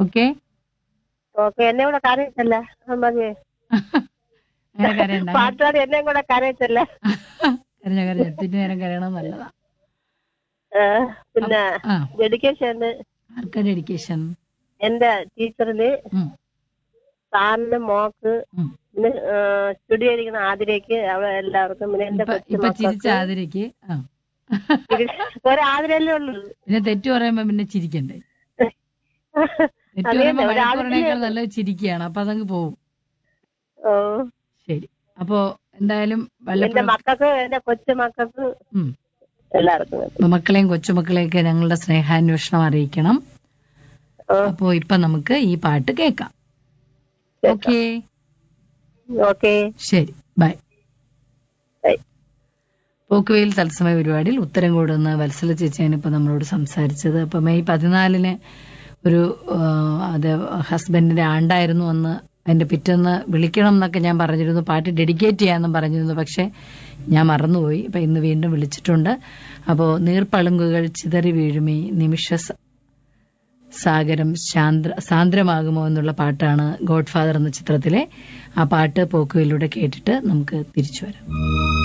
Okay okay എന്നെ കൂടെ കരയച്ചല്ല മതിയെ അങ്ങനെ കരയണ്ട പാട്ടുകാർ എന്നെ കൂടെ കരയച്ചല്ല കരഞ്ഞ കരഞ്ഞ ഒത്തിരി നേരം കരയണം നല്ലതാ പിന്നെ ആ ഡെഡിക്കേഷൻ ആർക്കാ ഡെഡിക്കേഷൻ എന്റെ ടീച്ചറില് ഉം, സാറിന് മോക്ക് ഉം. പിന്നെ സ്റ്റുഡിയോ ഇരിക്കുന്ന ആതിരേക്ക് അവ എല്ലാവർക്കും പിന്നെ എന്റെ ഇപ്പൊ ഇപ്പൊ ചിരിച്ച കൊച്ചുമക്കൾക്ക് ആതിരയ്ക്ക് ആ ഒരാതിരല്ലേ ഉള്ളൂ പിന്നെ തെറ്റു പറയുമ്പോ പിന്നെ ചിരിക്കണ്ടേ തെറ്റു അതേ പറയുമ്പോ ഒരു വഴക്ക് ആതിരയെ പറയണേക്കാൾ നല്ലത് ചിരിക്കുകയാണ് അപ്പൊ അതങ്ങ് പോവും ഓ ശരി അപ്പോ എന്തായാലും എന്റെ വല്ലപ്പോഴും മക്കൾക്ക് എന്റെ കൊച്ചുമക്കൾക്ക് ഉം. എല്ലാവർക്കും അപ്പൊ മക്കളെയും കൊച്ചുമക്കളെയൊക്കെ ഞങ്ങളുടെ സ്നേഹാന്വേഷണം അറിയിക്കണം ഓ അപ്പോ ഇപ്പൊ നമുക്ക് ഈ പാട്ട് കേൾക്കാം ഓക്കേ ഓക്കെ ശരി ബൈ പോക്കുവെയിൽ തത്സമയ പരിപാടിയിൽ ഉത്തരം കൂടുന്ന വത്സല ചേച്ചിയാണ് ഇപ്പൊ നമ്മളോട് സംസാരിച്ചത് അപ്പൊ മെയ് പതിനാലിന് ഒരു ആ, അത് ഹസ്ബൻഡിന്റെ ആണ്ടായിരുന്നു അന്ന് അതിന്റെ പിറ്റേന്ന് വിളിക്കണം എന്നൊക്കെ ഞാൻ പറഞ്ഞിരുന്നു പാട്ട് ഡെഡിക്കേറ്റ് ചെയ്യാമെന്നും പറഞ്ഞിരുന്നു പക്ഷെ ഞാൻ മറന്നുപോയി അപ്പൊ ഇന്ന് വീണ്ടും വിളിച്ചിട്ടുണ്ട് അപ്പോ നീർപ്പളുങ്കുകൾ ചിതറി വീഴുമേ നിമിഷ സ- സാഗരം ശാന്ത്ര സാന്ദ്രമാകുമോ എന്നുള്ള പാട്ടാണ് ഗോഡ് ഫാദർ എന്ന ചിത്രത്തിലെ ആ പാട്ട് പോക്കുവയിലൂടെ കേട്ടിട്ട് നമുക്ക് തിരിച്ചു വരാം